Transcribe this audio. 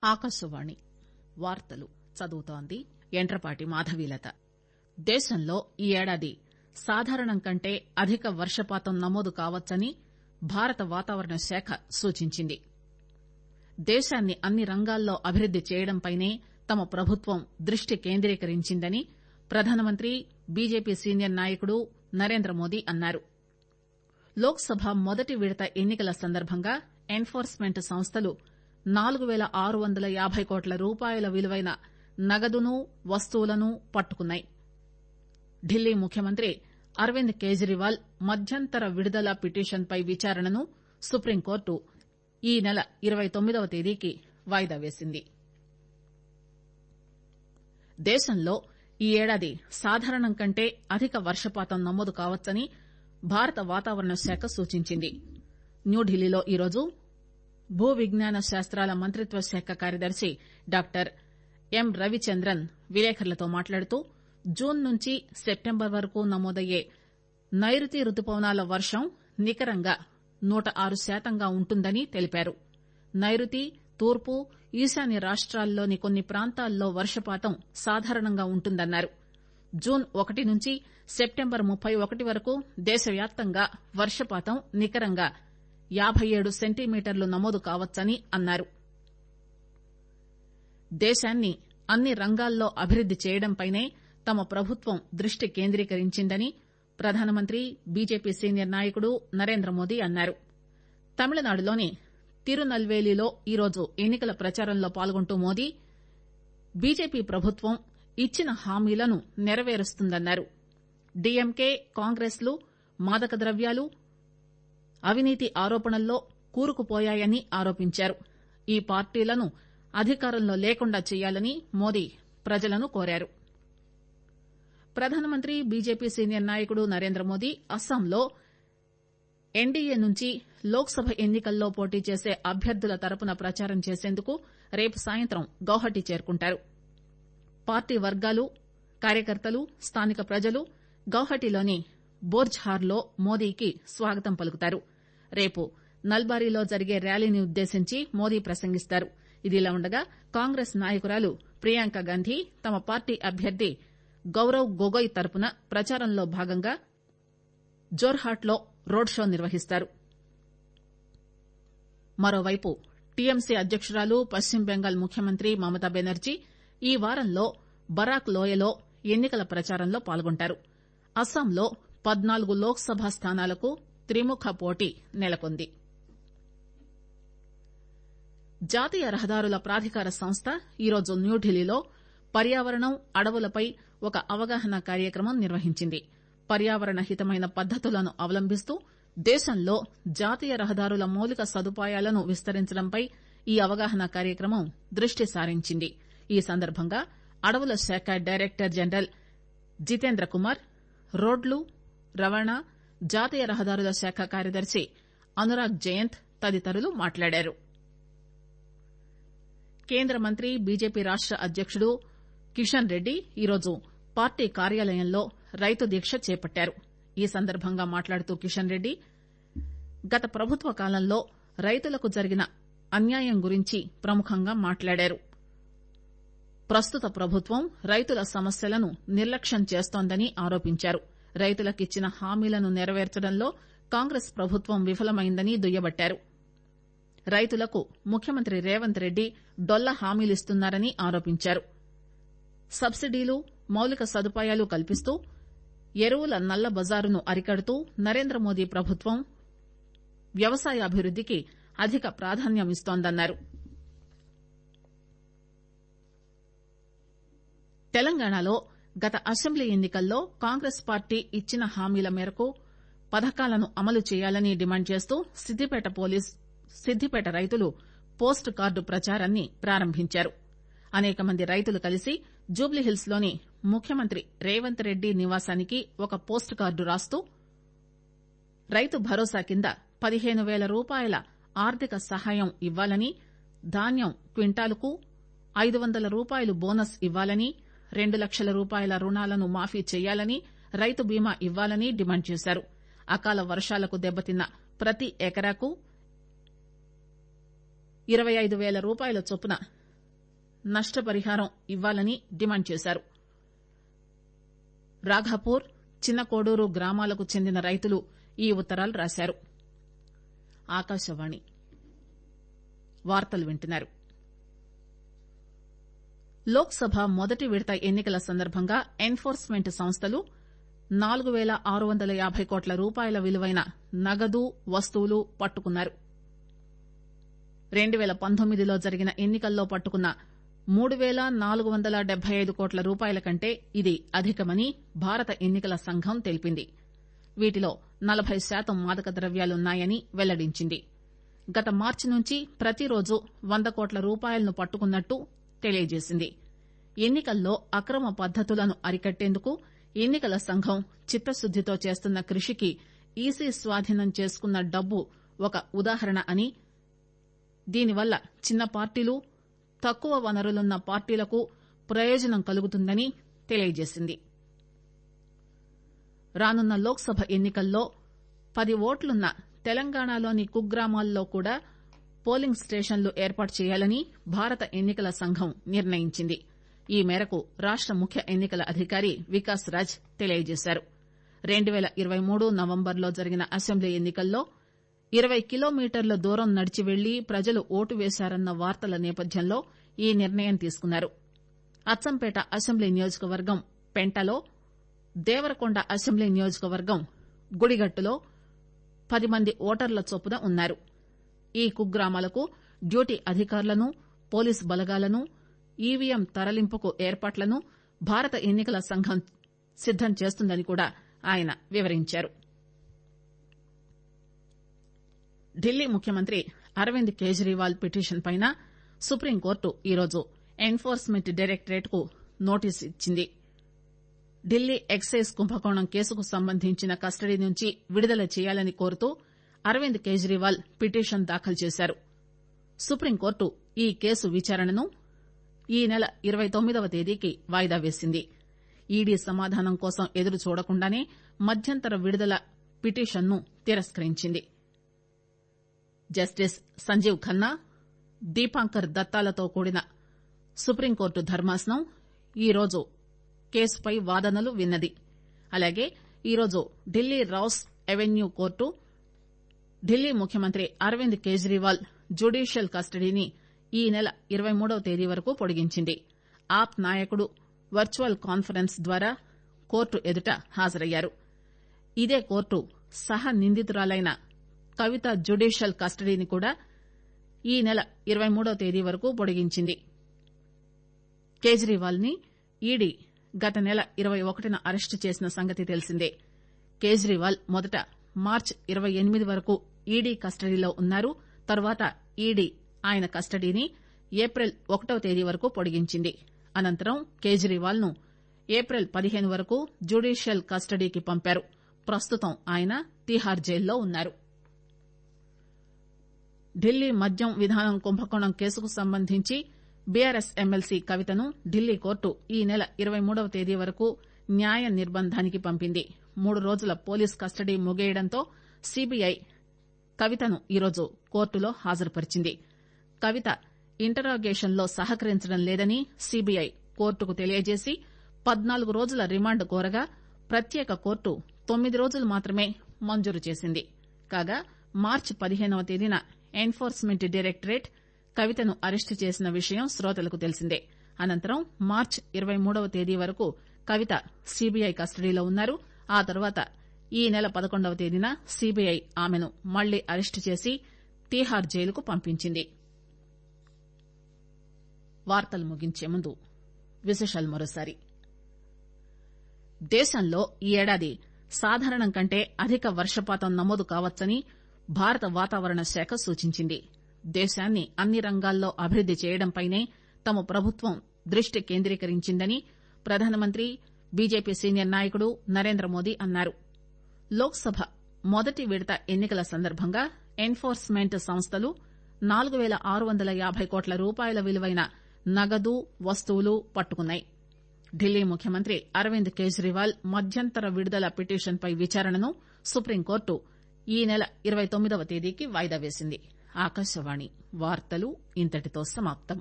ఆకాశవాణి వార్తలు చదువుతోంది యంట్రపాటి మాధవీలత దేశంలో ఈ ఏడాది సాధారణం కంటే అధిక వర్షపాతం నమోదు కావచ్చని భారత వాతావరణ శాఖ సూచించింది దేశాన్ని అన్ని రంగాల్లో అభివృద్ది చేయడంపైనే తమ ప్రభుత్వం దృష్టి కేంద్రీకరించిందని ప్రధానమంత్రి బీజేపీ సీనియర్ నాయకుడు నరేంద్రమోదీ అన్నారు లోక్ సభ మొదటి విడత ఎన్ని కల సందర్భంగా ఎన్ ఫోర్స్ మెంట్ సంస్థలు నాలుగు పేల ఆరు వందల యాబై కోట్ల రూపాయల విలువైన నగదును వస్తువులను పట్టుకున్నాయి ఢిల్లీ ముఖ్యమంత్రి అరవింద్ కేజ్రీవాల్ మధ్యంతర విడుదల పిటిషన్పై విచారణను సుప్రీంకోర్టు ఈ నెల ఇరవై తొమ్మిదవ తేదీకి వాయిదా వేసింది దేశంలో ఈ ఏడాది సాధారణం కంటే అధిక వర్షపాతం నమోదు కావచ్చని భారత వాతావరణ శాఖ సూచించింది న్యూఢిల్లీలో ఈరోజు భూ విజ్ఞాన శాస్త్రాల మంత్రిత్వ శాఖ కార్యదర్శి డాక్టర్ ఎం రవిచంద్రన్ విలేకరులతో మాట్లాడుతూ జూన్ నుంచి సెప్టెంబర్ వరకు నమోదయ్యే నైరుతి రుతుపవనాల వర్షం నికరంగా నూట ఆరు శాతంగా ఉంటుందని తెలిపారు నైరుతి తూర్పు ఈశాన్య రాష్టాల్లోని కొన్ని ప్రాంతాల్లో వర్షపాతం సాధారణంగా ఉంటుందన్నారు జూన్ ఒకటి నుంచి సెప్టెంబర్ ముప్పై ఒకటి వరకు దేశవ్యాప్తంగా వర్షపాతం నికరంగా యాబై ఏడు సెంటీమీటర్లు నమోదు కావచ్చని అన్నారు దేశాన్ని అన్ని రంగాల్లో అభివృద్ది చేయడంపైనే తమ ప్రభుత్వం దృష్టి కేంద్రీకరించిందని ప్రధానమంత్రి బీజేపీ సీనియర్ నాయకుడు నరేంద్రమోదీ అన్నారు తమిళనాడులోని తిరునల్వేలిలో ఈరోజు ఎన్ని కల ప్రచారంలో పాల్గొంటూ మోదీ బీజేపీ ప్రభుత్వం ఇచ్చిన హామీలను నెరవేరుస్తుందన్నారు డీఎంకే కాంగ్రెస్ లు మాదక ద్రవ్యాలు అవినీతి ఆరోపణల్లో కూరుకుపోయాయని ఆరోపించారు ఈ పార్టీలను అధికారంలో లేకుండా చేయాలని మోదీ ప్రజలను కోరారు ప్రధానమంత్రి బీజేపీ సీనియర్ నాయకుడు నరేంద్రమోదీ అస్సాంలో ఎన్డీఏ నుంచి లోక్ సభ ఎన్ని కల్లో పోటీ చేసే అభ్యర్థుల తరపున ప్రచారం చేసేందుకు రేపు సాయంత్రం గౌహటి చేరుకుంటారు పార్టీ వర్గాలు కార్యకర్తలు స్థానిక ప్రజలు గౌహటిలోని బోర్జ్హార్ లో మోదీకి స్వాగతం పలుకుతారు రేపు నల్బారీలో జరిగే ర్యాలీని ఉద్దేశించి మోదీ ప్రసంగిస్తారు ఇదిలా ఉండగా కాంగ్రెస్ నాయకురాలు ప్రియాంక గాంధీ తమ పార్టీ అభ్యర్థి గౌరవ్ గొగోయ్ తరపున ప్రచారంలో భాగంగా జోర్హాట్ లో రోడ్ షో నిర్వహిస్తారు మరోవైపు టీఎంసీ అధ్యకురాలు పశ్చిమ బెంగాల్ ముఖ్యమంత్రి మమతా బెనర్జీ ఈ వారంలో బరాక్ లోయలో ఎన్ని కల ప్రచారంలో పాల్గొంటారు అస్సాంలో పద్నాలుగు లోక్ సభ స్థానాలకు త్రిముఖ పోటీ నెలకొంది జాతీయ రహదారుల ప్రాధికార సంస్థ ఈరోజు న్యూఢిల్లీలో పర్యావరణం అడవులపై ఒక అవగాహన కార్యక్రమం నిర్వహించింది పర్యావరణ హితమైన పద్దతులను అవలంబిస్తూ దేశంలో జాతీయ రహదారుల మౌలిక సదుపాయాలను విస్తరించడంపై ఈ అవగాహన కార్యక్రమం దృష్టి సారించింది ఈ సందర్భంగా అడవుల శాఖ డైరెక్టర్ జనరల్ జితేంద్ర కుమార్ రోడ్లు రవాణా జాతీయ రహదారుల శాఖ కార్యదర్శి అనురాగ్ జయంత్ తదితరులు మాట్లాడారు కేంద్ర మంత్రి బీజేపీ రాష్ట అధ్యకుడు కిషన్ రెడ్డి ఈరోజు పార్టీ కార్యాలయంలో రైతు దీక్ష చేపట్టారు ఈ సందర్భంగా మాట్లాడుతూ కిషన్ రెడ్డి గత ప్రభుత్వ కాలంలో రైతులకు జరిగిన అన్యాయం గురించి ప్రముఖంగా మాట్లాడారు ప్రస్తుత ప్రభుత్వం రైతుల సమస్యలను నిర్లక్ష్యం చేస్తోందని ఆరోపించారు రైతులకిచ్చిన హామీలను నెరవేర్చడంలో కాంగ్రెస్ ప్రభుత్వం విఫలమైందని దుయ్యబట్టారు రైతులకు ముఖ్యమంత్రి రేవంత్ రెడ్డి డొల్ల హామీలిస్తున్నారని ఆరోపించారు సబ్సిడీలు మౌలిక సదుపాయాలు కల్పిస్తూ ఎరువుల నల్ల బజారును అరికడుతూ నరేంద్రమోదీ ప్రభుత్వం వ్యవసాయాభివృద్దికి అధిక ప్రాధాన్యమిస్తోందన్నారు తెలంగాణలో గత అసెంబ్లీ ఎన్ని కల్లో కాంగ్రెస్ పార్టీ ఇచ్చిన హామీల మేరకు పథకాలను అమలు చేయాలని డిమాండ్ చేస్తూ సిద్దిపేట పోలీస్ సిద్దిపేట రైతులు పోస్ట్ కార్డు ప్రచారాన్ని ప్రారంభించారు అనేక మంది రైతులు కలిసి జూబ్లీహిల్స్ లోని ముఖ్యమంత్రి రేవంత్ రెడ్డి నివాసానికి ఒక పోస్ట్ కార్డు రాస్తూ రైతు భరోసా కింద పదిహేను పేల రూపాయల ఆర్థిక సహాయం ఇవ్వాలని ధాన్యం క్వింటాలుకు ఐదు వందల రూపాయలు బోనస్ ఇవ్వాలని రెండు లక్షల రూపాయల రుణాలను మాఫీ చేయాలని రైతు బీమా ఇవ్వాలని డిమాండ్ చేశారు అకాల వర్షాలకు దెబ్బతిన్న ప్రతి ఎకరాకు ఇరవై ఐదు పేల రూపాయల చొప్పున నష్టపరిహారం ఇవ్వాలని డిమాండ్ చేశారు రాఘాపూర్ చిన్నకోడూరు గ్రామాలకు చెందిన రైతులు ఈ ఉత్తరాలు రాశారు ఆకాశవాణి వార్తలు వింటున్నారు లోక్ సభ మొదటి విడత ఎన్నికల సందర్భంగా ఎన్ఫోర్స్మెంట్ సంస్థలు నాలుగు పేల ఆరు వందల యాబై కోట్ల రూపాయల విలువైన నగదు వస్తువులు పట్టుకున్నారు రెండు పేల పంతొమ్మిదిలో జరిగిన ఎన్నికల్లో పట్టుకున్న మూడు పేల నాలుగు వందల డెబ్బై ఐదు కోట్ల రూపాయల కంటే ఇది అధికమని భారత ఎన్నికల సంఘం తెలిపింది వీటిలో నలబై శాతం మాదక ద్రవ్యాలున్నాయని వెల్లడించింది గత మార్చి నుంచి ప్రతిరోజు వంద కోట్ల రూపాయలను పట్టుకున్నట్టు తెలియజేసింది ఎన్నికల్లో అక్రమ పద్దతులను అరికట్టేందుకు ఎన్నికల సంఘం చిత్తశుద్దితో చేస్తున్న కృషికి ఈసీ స్వాధీనం చేసుకున్న డబ్బు ఒక ఉదాహరణ అని దీనివల్ల చిన్న పార్టీలు తక్కువ వనరులున్న పార్టీలకు ప్రయోజనం కలుగుతుందని తెలియజేసింది రానున్న లోక్ సభ ఎన్నికల్లో పది ఓట్లున్న తెలంగాణలోని కుగ్రామాల్లో కూడా పోలింగ్ స్టేషన్లు ఏర్పాటు చేయాలని భారత ఎన్నికల సంఘం నిర్ణయించింది ఈ మేరకు రాష్ట ముఖ్య ఎన్నికల అధికారి వికాస్ రాజ్ తెలియజేశారు రెండు పేల ఇరవై మూడు నవంబర్లో జరిగిన అసెంబ్లీ ఎన్నికల్లో ఇరవై కిలోమీటర్ల దూరం నడిచి వెళ్లి ప్రజలు ఓటు వేశారన్న వార్తల నేపథ్యంలో ఈ నిర్ణయం తీసుకున్నారు అచ్చంపేట అసెంబ్లీ నియోజకవర్గం పెంటలో దేవరకొండ అసెంబ్లీ నియోజకవర్గం గుడిగట్టులో పది మంది ఓటర్ల చొప్పున ఉన్నారు ఈ కుగ్రామాలకు డ్యూటీ అధికారులను పోలీసు బలగాలను ఈవీఎం తరలింపుకు ఏర్పాట్లను భారత ఎన్నికల సంఘం సిద్దం చేస్తుందని కూడా ఆయన వివరించారు ఢిల్లీ ముఖ్యమంత్రి అరవింద్ కేజ్రీవాల్ పిటిషన్ పైన సుప్రీంకోర్టు ఈరోజు ఎన్ఫోర్స్మెంట్ డైరెక్టరేట్ కు నోటీసు ఇచ్చింది ఢిల్లీ ఎక్సైజ్ కుంభకోణం కేసుకు సంబంధించిన కస్టడీ నుంచి విడుదల చేయాలని కోరుతూ అరవింద్ కేజ్రీవాల్ పిటిషన్ దాఖలు చేశారు సుప్రీంకోర్టు ఈ కేసు విచారణను ఈ నెల ఇరవై తొమ్మిదవ తేదీకి వాయిదా వేసింది ఈడీ సమాధానం కోసం ఎదురు చూడకుండానే మధ్యంతర విడుదల పిటిషన్ను తిరస్కరించింది జస్టిస్ సంజీవ్ ఖన్నా దీపాంకర్ దత్తాలతో కూడిన సుప్రీంకోర్టు ధర్మాసనం ఈరోజు కేసుపై వాదనలు విన్నది అలాగే ఈరోజు Delhi Rouse Avenue court Delhi ముఖ్యమంత్రి అరవింద్ కేజ్రీవాల్ జ్యుడీషియల్ కస్టడీని ఈ నెల ఇరవై మూడవ తేదీ వరకు పొడిగించింది ఆప్ నాయకుడు వర్చువల్ కాన్ఫరెన్స్ ద్వారా కోర్టు ఎదుట హాజరయ్యారు ఇదే కోర్టు సహ నిందితురాలైన కవిత జ్యుడీషియల్ కస్టడీని కూడా ఈ నెల ఇరవై మూడవ తేదీ వరకు పొడిగించింది కేజ్రీవాల్ ని ఈడీ గత నెల ఇరవై ఒకటిన అరెస్టు చేసిన సంగతి తెలిసిందే కేజ్రీవాల్ మొదట మార్చి ఇరవై ఎనిమిది వరకు ఈడీ కస్టడీలో ఉన్నారు తర్వాత ఈడీ ఆయన కస్టడీని ఏప్రిల్ ఒకటవ తేదీ వరకు పొడిగించింది అనంతరం కేజ్రీవాల్ ను ఏప్రిల్ పదిహేను వరకు జ్యుడీషియల్ కస్టడీకి పంపారు ప్రస్తుతం ఆయన తీహార్ జైల్లో ఉన్నారు ఢిల్లీ మద్యం విధానం కుంభకోణం కేసుకు సంబంధించి బీఆర్ఎస్ ఎమ్మెల్సీ కవితను ఢిల్లీ కోర్టు ఈ నెల ఇరవై మూడవ తేదీ వరకు న్యాయ నిర్బంధానికి పంపింది మూడు రోజుల పోలీస్ కస్టడీ ముగియడంతో సీబీఐ కవితను ఈరోజు కోర్టులో హాజరుపరిచింది కవిత ఇంటరాగేషన్ లో సహకరించడం లేదని సీబీఐ కోర్టుకు తెలియజేసి పద్నాలుగు రోజుల రిమాండ్ కోరగా ప్రత్యేక కోర్టు తొమ్మిది రోజులు మాత్రమే మంజూరు చేసింది కాగా మార్చి పదిహేనవ తేదీన ఎన్ఫోర్స్మెంట్ డైరెక్టరేట్ కవితను అరెస్టు చేసిన విషయం శ్రోతలకు తెలిసిందే అనంతరం మార్చి ఇరవై మూడవ తేదీ వరకు కవిత సీబీఐ కస్టడీలో ఉన్నారు ఆ తర్వాత ఈ నెల పదకొండవ తేదీన సీబీఐ ఆమెను మళ్లీ అరెస్టు చేసి తీహార్ జైలుకు పంపించింది వార్తలు ముగించే ముందు విశేషాలు మరోసారి దేశంలో ఈ ఏడాది సాధారణం కంటే అధిక వర్షపాతం నమోదు కావచ్చని భారత వాతావరణ శాఖ సూచించింది దేశాన్ని అన్ని రంగాల్లో అభివృద్ది చేయడంపైనే తమ ప్రభుత్వం దృష్టి కేంద్రీకరించిందని ప్రధానమంత్రి బీజేపీ సీనియర్ నాయకుడు నరేంద్ర మోదీ అన్నారు లోక్ సభ మొదటి విడత ఎన్నికల సందర్భంగా ఎన్ఫోర్స్మెంట్ సంస్థలు నాలుగు పేల ఆరు వందల యాబై కోట్ల రూపాయల విలువైన నగదు వస్తువులు పట్టుకున్నాయి ఢిల్లీ ముఖ్యమంత్రి అరవింద్ కేజ్రీవాల్ మధ్యంతర విడుదల పిటిషన్పై విచారణను సుప్రీంకోర్టు ఈ నెల ఇరవై తొమ్మిదవ తేదీకి వాయిదా వేసింది ఆకాశవాణి వార్తలు ఇంతటితో సమాప్తం